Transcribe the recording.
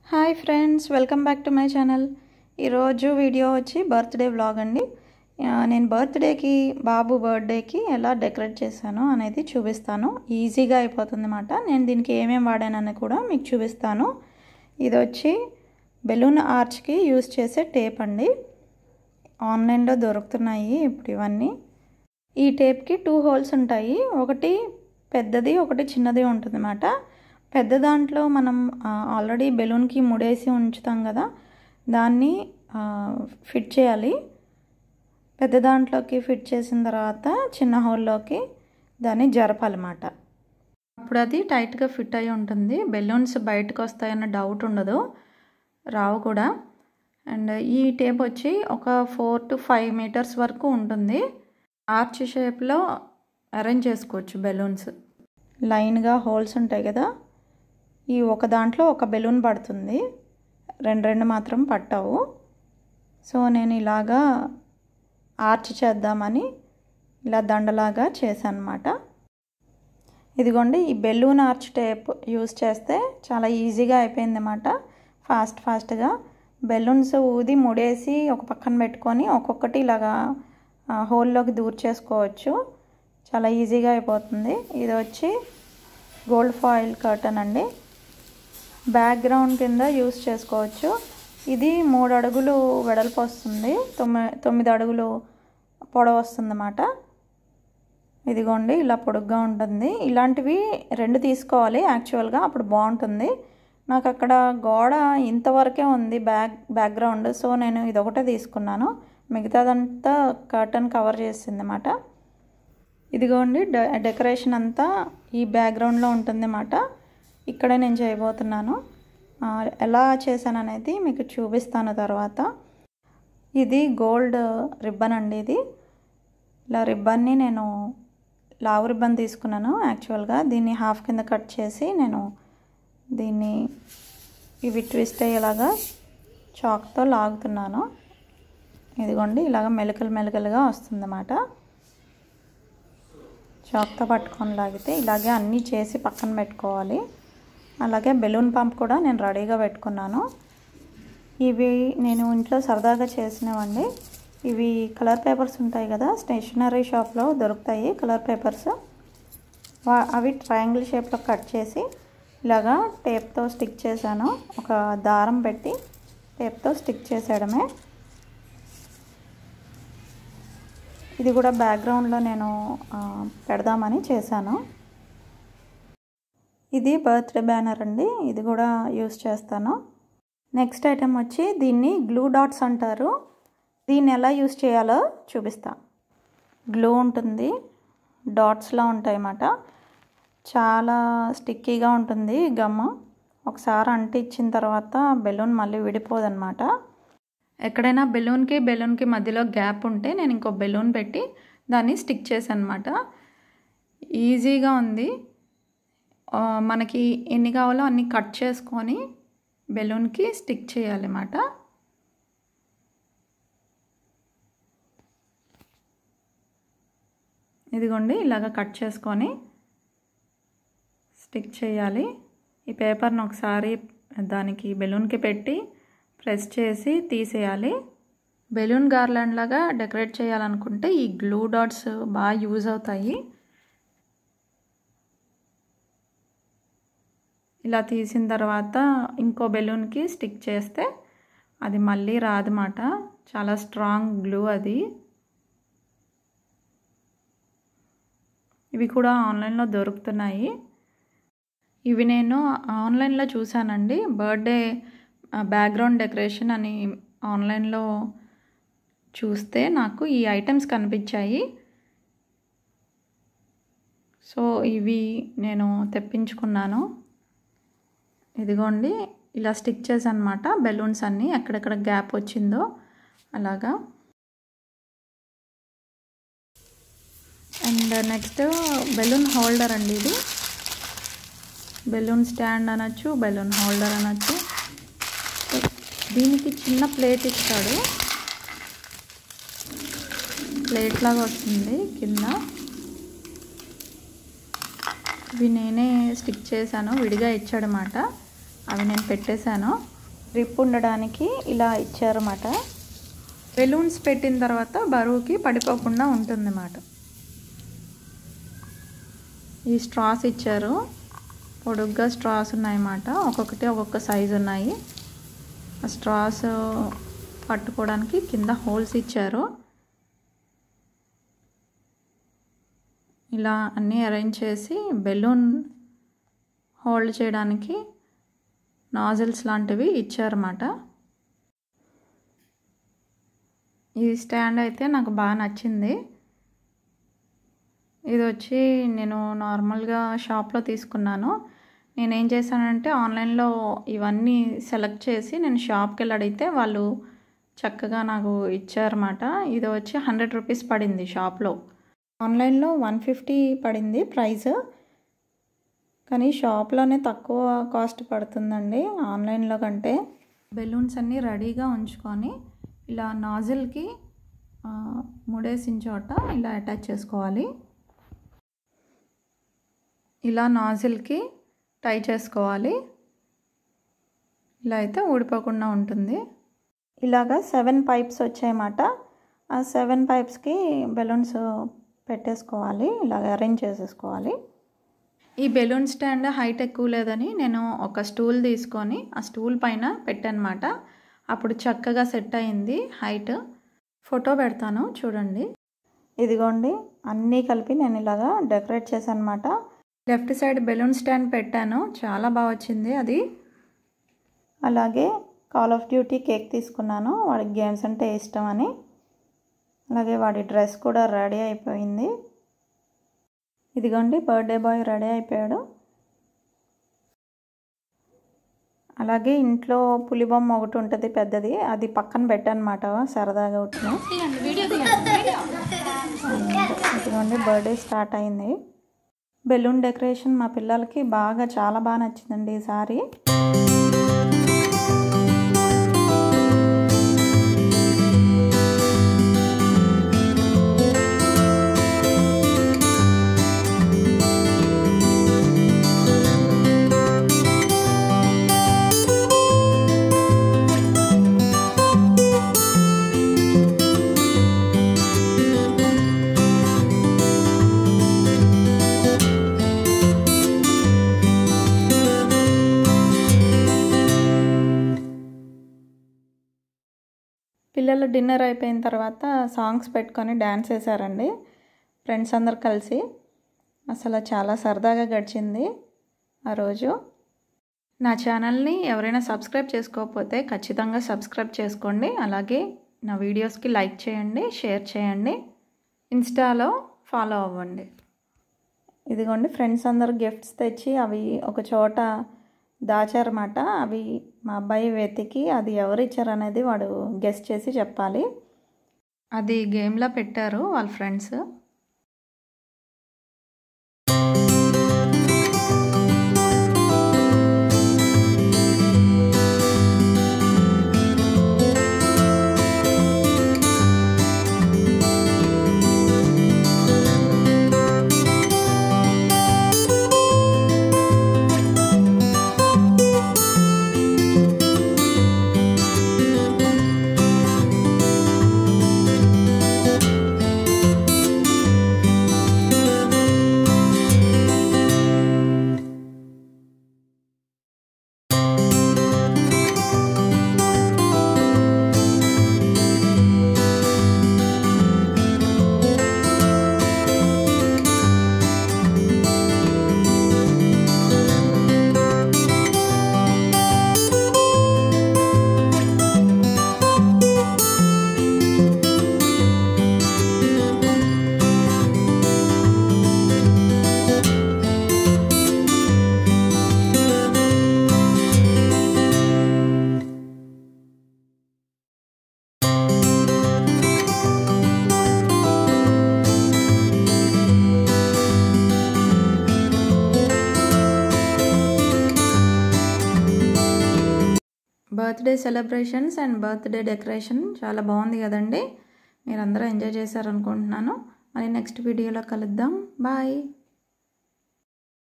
hi friends welcome back to my channel ఈరోజు video వచ్చి birthday vlog అండి ఆ, నేను బర్త్డేకి బాబు బర్త్డేకి ఎలా డెకరేట్ చేశాను అనేది చూపిస్తాను ఈజీగా అయిపోతుంది అన్నమాట నేను దీనికి ఏమేమి వాడానని కూడా మీకు చూపిస్తాను ఇది వచ్చి బెలూన్ ఆర్చ్కి యూస్ చేసే టేప్ అండి ఆన్లైన్లో దొరుకుతున్నాయి ఇప్పుడు ఇవన్నీ ఈ టేప్కి టూ హోల్స్ ఉంటాయి ఒకటి పెద్దది ఒకటి చిన్నది ఉంటుందన్నమాట పెద్ద దాంట్లో మనం ఆల్రెడీ బెలూన్కి ముడేసి ఉంచుతాం కదా దాన్ని ఆ, ఫిట్ చేయాలి పెద్ద దాంట్లోకి ఫిట్ చేసిన తర్వాత చిన్న హోల్లోకి దాన్ని జరపాలన్నమాట అప్పుడు అది టైట్గా ఫిట్ అయి ఉంటుంది బెలూన్స్ బయటకు వస్తాయన్న డౌట్ ఉండదు రావు కూడా అండ్ ఈ టేప్ వచ్చి ఒక ఫోర్ టు ఫైవ్ మీటర్స్ వరకు ఉంటుంది ఆర్చ్ షేప్లో అరేంజ్ చేసుకోవచ్చు బెలూన్స్ లైన్గా హోల్స్ ఉంటాయి కదా ఈ ఒక దాంట్లో ఒక బెలూన్ పడుతుంది రెండు రెండు మాత్రం పట్టవు సో నేను ఇలాగా ఆర్చ్ చేద్దామని ఇలా దండలాగా చేశాను అనమాట ఇదిగోండి ఈ బెలూన్ ఆర్చ్ టేప్ యూస్ చేస్తే చాలా ఈజీగా అయిపోయింది అన్నమాట ఫాస్ట్ ఫాస్ట్గా బెలూన్స్ ఊది ముడేసి ఒక పక్కన పెట్టుకొని ఒక్కొక్కటి ఇలాగా హోల్లోకి దూర్ చేసుకోవచ్చు చాలా ఈజీగా అయిపోతుంది ఇది వచ్చి గోల్డ్ ఫాయిల్ కర్టన్ అండి బ్యాక్గ్రౌండ్ కింద యూస్ చేసుకోవచ్చు ఇది మూడు అడుగులు వెడల్పు వస్తుంది తొమ్మిది తొమ్మిది అడుగులు పొడవు వస్తుంది అన్నమాట ఇదిగోండి ఇలా పొడుగ్గా ఉంటుంది ఇలాంటివి రెండు తీసుకోవాలి యాక్చువల్గా అప్పుడు బాగుంటుంది నాకు అక్కడ గోడ ఇంతవరకే ఉంది బ్యాక్ బ్యాక్గ్రౌండ్ సో నేను ఇదొకటే తీసుకున్నాను మిగతాదంతా కర్టన్ కవర్ చేసింది అన్నమాట ఇదిగోండి డెకరేషన్ అంతా ఈ బ్యాక్గ్రౌండ్లో ఉంటుందన్నమాట ఇక్కడే నేను చేయబోతున్నాను ఎలా చేశాను అనేది మీకు చూపిస్తాను తర్వాత ఇది గోల్డ్ రిబ్బన్ అండి ఇది ఇలా రిబ్బన్ని నేను లావు రిబ్బన్ తీసుకున్నాను యాక్చువల్గా దీన్ని హాఫ్ కింద కట్ చేసి నేను దీన్ని ఇవి ట్విస్ట్ అయ్యేలాగా చాక్తో లాగుతున్నాను ఇదిగోండి ఇలాగ మెలకలు మెలకలుగా వస్తుందన్నమాట చాక్తో పట్టుకొని లాగితే ఇలాగే అన్నీ చేసి పక్కన పెట్టుకోవాలి అలాగే బెలూన్ పంప్ కూడా నేను రెడీగా పెట్టుకున్నాను ఇవి నేను ఇంట్లో సరదాగా చేసినవండి ఇవి కలర్ పేపర్స్ ఉంటాయి కదా స్టేషనరీ షాప్లో దొరుకుతాయి కలర్ పేపర్స్ అవి ట్రయాంగిల్ షేప్లో కట్ చేసి ఇలాగా టేప్తో స్టిక్ చేశాను ఒక దారం పెట్టి టేప్తో స్టిక్ చేసేయడమే ఇది కూడా బ్యాక్గ్రౌండ్లో నేను పెడదామని చేశాను ఇది బర్త్డే బ్యానర్ అండి ఇది కూడా యూస్ చేస్తాను నెక్స్ట్ ఐటెం వచ్చి దీన్ని గ్లూ డాట్స్ అంటారు దీన్ని ఎలా యూస్ చేయాలో చూపిస్తా గ్లూ ఉంటుంది డాట్స్లా ఉంటాయి అన్నమాట చాలా స్టిక్కీగా ఉంటుంది గమ్ ఒకసారి అంటించిన తర్వాత బెలూన్ మళ్ళీ విడిపోదన్నమాట ఎక్కడైనా బెలూన్కి బెలూన్కి మధ్యలో గ్యాప్ ఉంటే నేను ఇంకో బెలూన్ పెట్టి దాన్ని స్టిక్ చేశాను అనమాట ఈజీగా ఉంది మనకి ఎన్ని కావాలో అన్ని కట్ చేసుకొని బెలూన్కి స్టిక్ చేయాలన్నమాట ఇదిగోండి ఇలాగ కట్ చేసుకొని స్టిక్ చేయాలి ఈ పేపర్ని ఒకసారి దానికి బెలూన్కి పెట్టి ప్రెస్ చేసి తీసేయాలి బెలూన్ గార్లాండ్ లాగా డెకరేట్ చేయాలనుకుంటే ఈ గ్లూ డాట్స్ బాగా యూజ్ అవుతాయి ఇలా తీసిన తర్వాత ఇంకో బెలూన్కి స్టిక్ చేస్తే అది మళ్ళీ రాదన్నమాట చాలా స్ట్రాంగ్ గ్లూ అది ఇవి కూడా ఆన్లైన్లో దొరుకుతున్నాయి ఇవి నేను ఆన్లైన్లో చూశానండి బర్త్డే బ్యాక్గ్రౌండ్ డెకరేషన్ అని ఆన్లైన్లో చూస్తే నాకు ఈ ఐటమ్స్ కనిపించాయి సో ఇవి నేను తెప్పించుకున్నాను ఇదిగోండి ఇలా స్టిక్ చేశానమాట బెలూన్స్ అన్నీ ఎక్కడెక్కడ గ్యాప్ వచ్చిందో అలాగా అండ్ నెక్స్ట్ బెలూన్ హోల్డర్ అండి ఇది బెలూన్ స్టాండ్ అనొచ్చు బెలూన్ హోల్డర్ అనొచ్చు దీనికి చిన్న ప్లేట్ ఇస్తాడు ప్లేట్ లాగా వస్తుంది కింద ఇవి నేనే స్టిక్ చేశాను విడిగా ఇచ్చాడనమాట అవి నేను పెట్టేశాను గ్రిప్ ఉండడానికి ఇలా ఇచ్చారన్నమాట బెలూన్స్ పెట్టిన తర్వాత బరువుకి పడిపోకుండా ఉంటుందన్నమాట ఈ స్ట్రాస్ ఇచ్చారు పొడుగ్గా స్ట్రాస్ ఉన్నాయన్నమాట ఒక్కొక్కటి ఒక్కొక్క సైజు ఉన్నాయి ఆ స్ట్రాస్ పట్టుకోవడానికి కింద హోల్స్ ఇచ్చారు ఇలా అన్నీ అరేంజ్ చేసి బెలూన్ హోల్డ్ చేయడానికి నాజిల్స్ లాంటివి ఇచ్చారన్నమాట ఈ స్టాండ్ అయితే నాకు బాగా నచ్చింది ఇది వచ్చి నేను నార్మల్గా షాప్లో తీసుకున్నాను నేను ఏం చేశానంటే ఆన్లైన్లో ఇవన్నీ సెలెక్ట్ చేసి నేను షాప్కి వెళ్ళి అడిగితే వాళ్ళు చక్కగా నాకు ఇచ్చారన్నమాట ఇది వచ్చి హండ్రెడ్ రూపీస్ పడింది షాప్లో ఆన్లైన్లో వన్ ఫిఫ్టీ పడింది ప్రైస్ కానీ షాప్లోనే తక్కువ కాస్ట్ పడుతుందండి ఆన్లైన్లో కంటే బెలూన్స్ అన్నీ రెడీగా ఉంచుకొని ఇలా నాజిల్కి ముడేసిన చోట ఇలా అటాచ్ చేసుకోవాలి ఇలా నాజిల్కి టై చేసుకోవాలి ఇలా అయితే ఊడిపోకుండా ఉంటుంది ఇలాగా సెవెన్ పైప్స్ వచ్చాయన్నమాట ఆ సెవెన్ పైప్స్కి బెలూన్స్ పెట్టేసుకోవాలి ఇలాగ అరేంజ్ చేసేసుకోవాలి ఈ బెలూన్ స్టాండ్ హైట్ ఎక్కువ లేదని నేను ఒక స్టూల్ తీసుకొని ఆ స్టూల్ పైన పెట్టానమాట అప్పుడు చక్కగా సెట్ అయింది హైట్ ఫోటో పెడతాను చూడండి ఇదిగోండి అన్నీ కలిపి నేను ఇలాగా డెకరేట్ చేశాను అనమాట లెఫ్ట్ సైడ్ బెలూన్ స్టాండ్ పెట్టాను చాలా బాగా వచ్చింది అది అలాగే కాల్ ఆఫ్ డ్యూటీ కేక్ తీసుకున్నాను వాడికి గేమ్స్ అంటే ఇష్టం అని అలాగే వాడి డ్రెస్ కూడా రెడీ అయిపోయింది ఇదిగోండి బర్త్డే బాయ్ రెడీ అయిపోయాడు అలాగే ఇంట్లో పులిబొమ్మ ఒకటి ఉంటుంది పెద్దది అది పక్కన పెట్టనమాట సరదాగా వచ్చిన ఇదిగోండి బర్త్డే స్టార్ట్ అయింది బెలూన్ డెకరేషన్ మా పిల్లలకి బాగా చాలా బాగా నచ్చిందండి ఈసారి పిల్లలు డిన్నర్ అయిపోయిన తర్వాత సాంగ్స్ పెట్టుకొని డ్యాన్స్ వేశారండి ఫ్రెండ్స్ అందరు కలిసి అసలు చాలా సరదాగా గడిచింది ఆ రోజు నా ఛానల్ని ఎవరైనా సబ్స్క్రైబ్ చేసుకోకపోతే ఖచ్చితంగా సబ్స్క్రైబ్ చేసుకోండి అలాగే నా వీడియోస్కి లైక్ చేయండి షేర్ చేయండి ఇన్స్టాలో ఫాలో అవ్వండి ఇదిగోండి ఫ్రెండ్స్ అందరు గిఫ్ట్స్ తెచ్చి అవి ఒక చోట దాచారన్నమాట అవి మా అబ్బాయి వెతికి అది ఎవరు ఇచ్చారు అనేది వాడు గెస్ట్ చేసి చెప్పాలి అది గేమ్లో పెట్టారు వాళ్ళ friends birthday celebrations and birthday decoration చాలా బాగుంది కదండి మీరందరూ ఎంజాయ్ చేశారనుకుంటున్నాను మరి నెక్స్ట్ వీడియోలో కలుద్దాం బాయ్